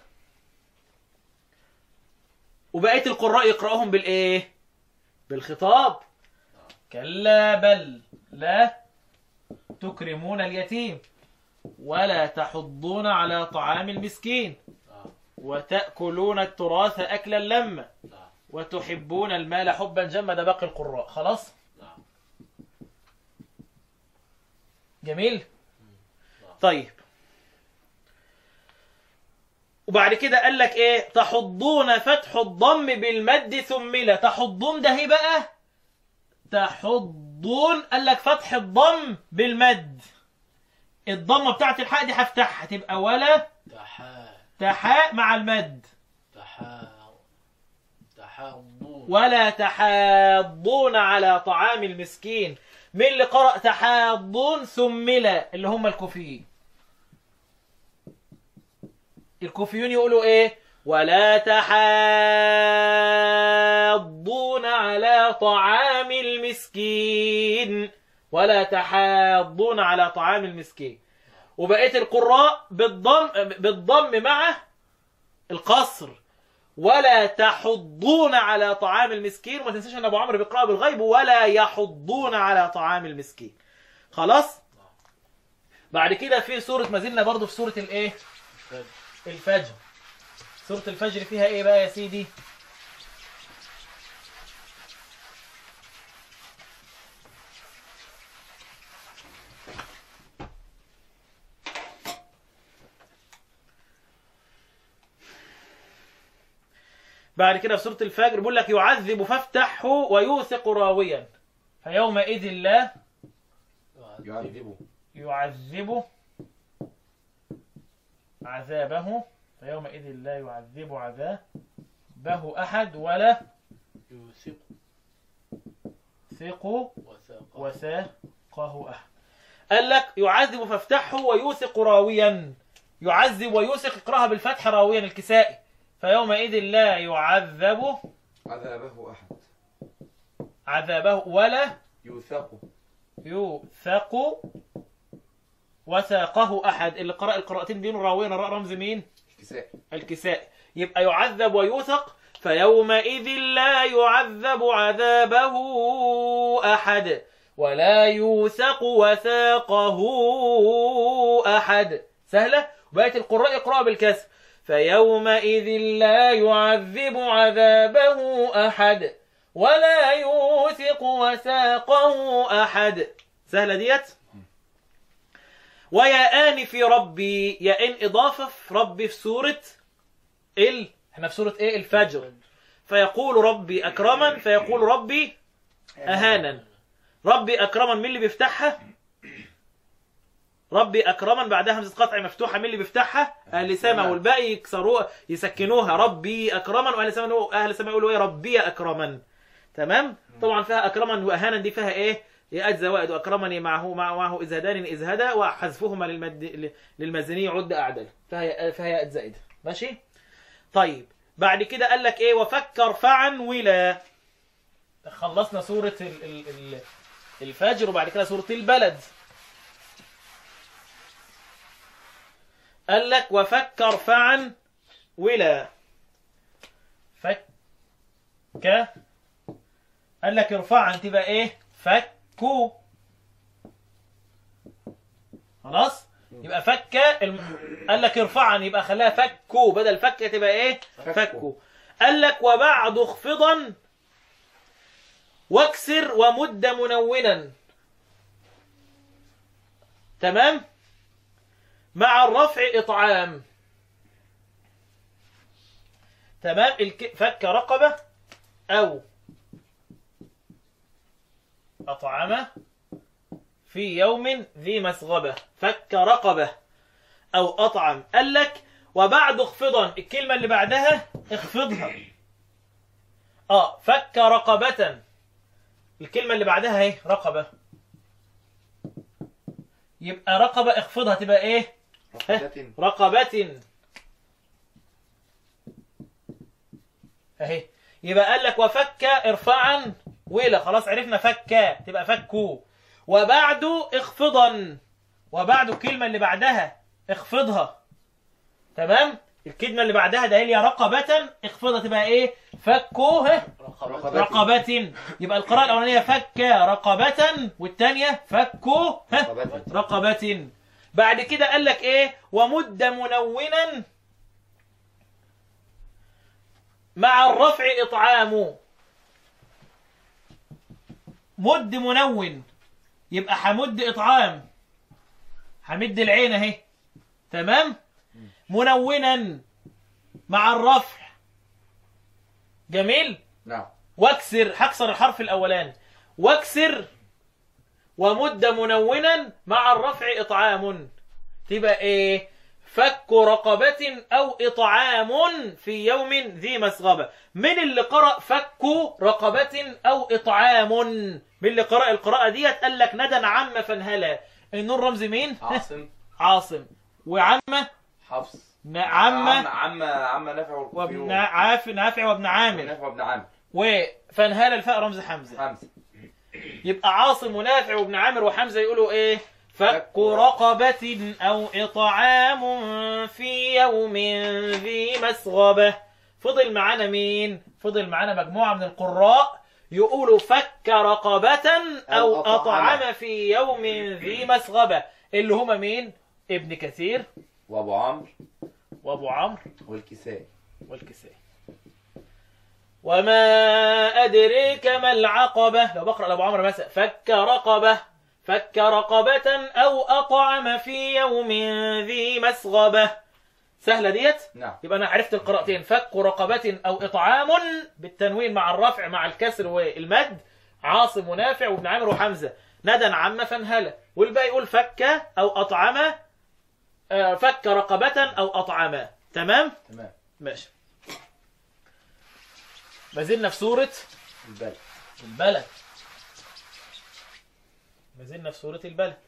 وبقية القراء يقرأهم بالإيه بالخطاب كلا بل لا تكرمون اليتيم ولا تحضون على طعام المسكين نعم وتأكلون التراث أكلا لما نعم وتحبون المال حبا جما ده باقي القراء خلاص نعم جميل طيب وبعد كده قال لك ايه تحضون فتح الضم بالمد ثم لا تحضون ده ايه بقى تحضون قال لك فتح الضم بالمد الضمه بتاعت الحاء دي هفتحها تبقى ولا تحا تحاء مع المد تحا تحاضون ولا تحاضون على طعام المسكين مين اللي قرأ تحاضون ثملا اللي هم الكوفيين الكوفيون يقولوا ايه ولا تحاضون على طعام المسكين ولا تحاضون على طعام المسكين وبقيه القراء بالضم بالضم مع القصر ولا تحضون على طعام المسكين وما تنساش ان ابو عمرو بيقرأ بالغيب ولا يحضون على طعام المسكين خلاص بعد كده في سورة ما زلنا برضو في سورة الايه فجر. الفجر سورة الفجر فيها ايه بقى يا سيدي بعد كده في سورة الفجر بيقول لك يعذب فافتحه ويوثق راويا فيومئذ لا يعذبه يعذب عذابه فيومئذ لا يعذب عذابه أحد ولا يوثق ثق وثاق وثاقه أحد قال لك يعذب فافتحه ويوثق راويا يعذب ويوثق اقراها بالفتح راويا الكسائي فيومئذ لا يعذب عذابه أحد عذابه ولا يوثق يوثق وثاقه أحد اللي قرأ القراءتين دي راويا راء رمز مين؟ الكساء الكساء يبقى يعذب ويوثق فيومئذ لا يعذب عذابه أحد ولا يوثق وثاقه أحد سهلة بقيت القراء يقرأ بالكسر فيومئذ لا يعذب عذابه أحد ولا يوثق وثاقه أحد سهلة ديت ويا آن في ربي يا إن إضافة في ربي في سورة ال احنا في سورة ايه الفجر فيقول ربي أكرما فيقول ربي أهانا ربي أكرما مين اللي بيفتحها ربي أكرما بعدها همزة قطع مفتوحة مين اللي بيفتحها أهل سما والباقي يكسروها يسكنوها ربي أكرما وأهل سما أهل سما يقولوا إيه ربي أكرما تمام طبعا فيها أكرما وأهانا دي فيها إيه يأت زوائد وأكرمني معه معه, معه إزهدان إزهدا وحذفهما للمد... للمزني عد أعدل فهي فهي يأت زائدة ماشي طيب بعد كده قال لك ايه وفكر فعن ولا خلصنا سورة ال ال ال الفجر وبعد كده سورة البلد قال لك وفكر فعن ولا فك قال لك ارفعا تبقى ايه فكوا خلاص يبقى فك الم... قال لك ارفعا يبقى خلاها فكوا بدل فك تبقى ايه فكوا قال لك وبعد اخفضا واكسر ومد منونا تمام مع الرفع اطعام تمام الك... فك رقبه او اطعمه في يوم ذي مسغبة فك رقبة أو أطعم قال لك وبعد اخفضا الكلمة اللي بعدها اخفضها اه فك رقبة الكلمة اللي بعدها اهي رقبة يبقى رقبة اخفضها تبقى ايه رقبة رقبة اهي يبقى قال لك وفك ارفعا ويلا خلاص عرفنا فك تبقى فكوا وبعده اخفضا وبعده الكلمة اللي بعدها اخفضها تمام الكلمة اللي بعدها ده هي رقبة اخفضها تبقى ايه فكوه رقبة رقبة يبقى القراءة الأولانية فك رقبة والثانية فكوه رقبة رقبة بعد كده قال لك ايه ومد منونا مع الرفع اطعام مد منون يبقى حمد اطعام حمد العين اهي تمام منونا مع الرفع جميل نعم واكسر هكسر الحرف الاولاني واكسر ومد منونا مع الرفع اطعام تبقى ايه فك رقبة او اطعام في يوم ذي مسغبة من اللي قرأ فك رقبة او اطعام من اللي قرأ القراءة ديت قال لك ندى عم فانهلا النور رمز مين عاصم عاصم وعمة حفص عمة عم عم نافع وابن والكوفيون عاف نافع وابن عامر نافع وابن عامر وفانهال الفاء رمز حمزة خمسة يبقى عاصم ونافع وابن عامر وحمزة يقولوا ايه فك رقبة أو إطعام في يوم ذي مسغبة فضل معانا مين فضل معانا مجموعة من القراء يقولوا فك رقبة أو أو أطعم. أطعم في يوم ذي مسغبة اللي هما مين ابن كثير وابو عمرو وابو عمرو والكسائي والكسائي وما أدريك ما العقبة لو بقرأ لأبو عمرو مثلا فك رقبة فك رقبة أو أطعم في يوم ذي مسغبة سهلة ديت نعم يبقى أنا عرفت القراءتين فك رقبة أو إطعام بالتنوين مع الرفع مع الكسر والمد عاصم ونافع وابن عامر وحمزة ندى عم فانهلة والباقي يقول فك أو أطعم آه، فك رقبة أو أطعم تمام تمام ماشي ما زلنا في سورة البلد البلد ما زلنا في سورة البلد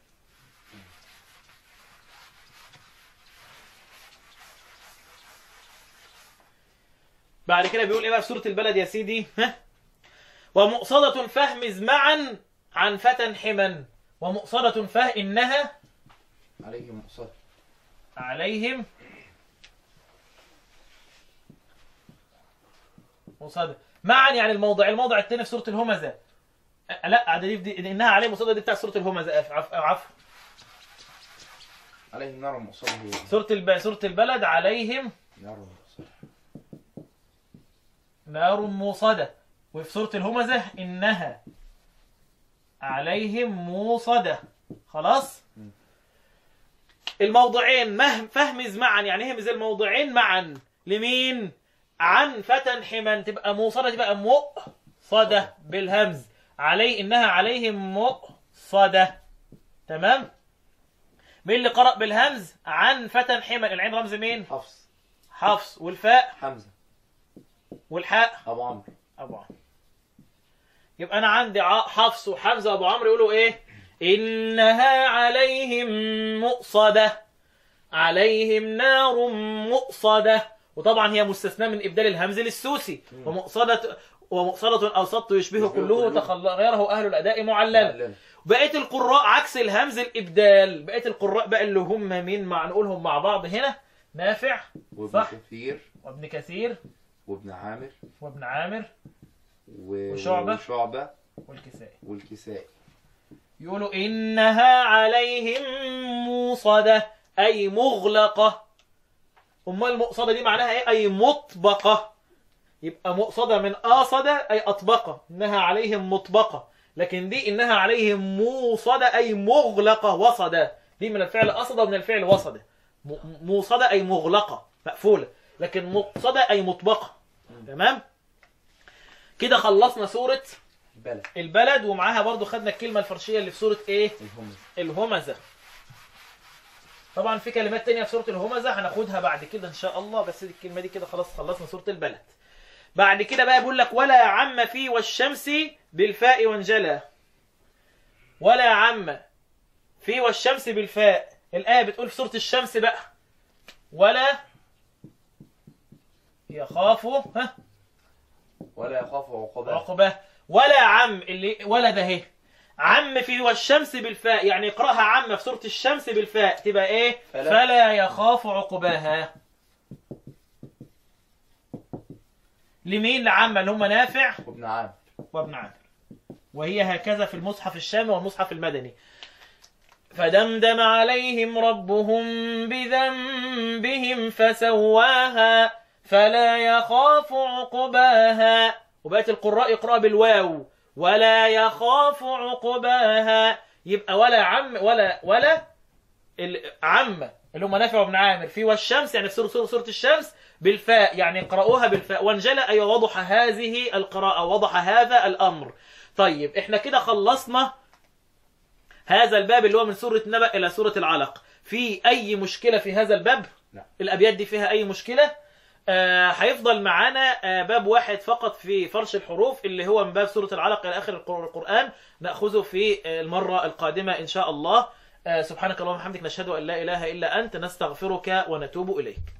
بعد كده بيقول ايه بقى في سورة البلد يا سيدي ها ومؤصدة فهمز معا عن فتى حما ومؤصدة فه إنها عليهم مقصد عليهم مصادة معا يعني الموضع الموضع الثاني في سورة الهمزة أه، لا ده دي, دي, دي انها عليه مصادة دي بتاع سورة الهمزة عفوا عفوا عفو. عليهم نار مقصد سورة الب... سورة البلد عليهم نار مقصد نار موصدة وفي سورة الهمزة إنها عليهم موصدة خلاص م. الموضعين مهم فهمز معا يعني همز الموضعين معا لمين عن فتى حما تبقى موصدة تبقى مؤصدة بالهمز علي إنها عليهم مؤصدة تمام مين اللي قرأ بالهمز عن فتى حما العين رمز مين حفص حفص والفاء حمزة والحاء أبو عمرو ابو عمرو يبقى انا عندي ع- حفص وحمزه وابو عمرو يقولوا ايه انها عليهم مؤصده عليهم نار مؤصده وطبعا هي مستثناة من إبدال الهمز للسوسي ومقصدة ومقصدة أو سط يشبه يشبه كله كله. تخل- غيره أهل الأداء معلل معلل. بقية القراء عكس الهمز الإبدال بقية القراء بقى اللي هم مين مع نقولهم مع بعض هنا نافع وابن صح. كثير وابن كثير وابن عامر وابن عامر و... وشعبة. وشعبة والكسائي والكسائي يقولوا إنها عليهم موصدة أي مغلقة أمال المقصدة دي معناها إيه أي مطبقة يبقى مقصدة من قاصدة أي أطبقة إنها عليهم مطبقة لكن دي إنها عليهم موصدة أي مغلقة وصدة دي من الفعل قصد ومن الفعل وصدة م- موصدة أي مغلقة مقفولة لكن مقصدة أي مطبقة تمام كده خلصنا سورة بلد البلد ومعاها برضو خدنا الكلمة الفرشية اللي في سورة ايه الهمز الهمزة طبعا في كلمات تانية في سورة الهمزة هناخدها بعد كده ان شاء الله بس دي الكلمة دي كده خلاص خلصنا سورة البلد بعد كده بقى بيقول لك ولا عم في والشمس بالفاء وانجلى ولا عم في والشمس بالفاء الآية بتقول في سورة الشمس بقى ولا يخافوا ها ولا يخاف عقباه عقبة ولا عم اللي ولا ده اهي عم في والشمس بالفاء يعني اقراها عم في سورة الشمس بالفاء تبقى ايه فلا. فلا يخاف عقباها لمين لعم اللي هم نافع وابن عامر وابن عامر وهي هكذا في المصحف الشامي والمصحف المدني فدمدم عليهم ربهم بذنبهم فسواها فلا يخاف عقباها وبقت القراء يقرأ بالواو ولا يخاف عقباها يبقى ولا عم ولا ولا العم اللي هم نافع وابن عامر في والشمس يعني في سورة, سورة, سورة الشمس بالفاء يعني اقرأوها بالفاء وانجلى أي وضح هذه القراءة وضح هذا الأمر طيب احنا كده خلصنا هذا الباب اللي هو من سورة نبأ إلى سورة العلق في أي مشكلة في هذا الباب لا. الأبيات دي فيها أي مشكلة آه، هيفضل معانا آه، باب واحد فقط في فرش الحروف اللي هو من باب سورة العلق إلى آخر القر- القرآن نأخذه في آه، المرة القادمة إن شاء الله آه، سبحانك اللهم وبحمدك نشهد أن لا إله إلا أنت نستغفرك ونتوب إليك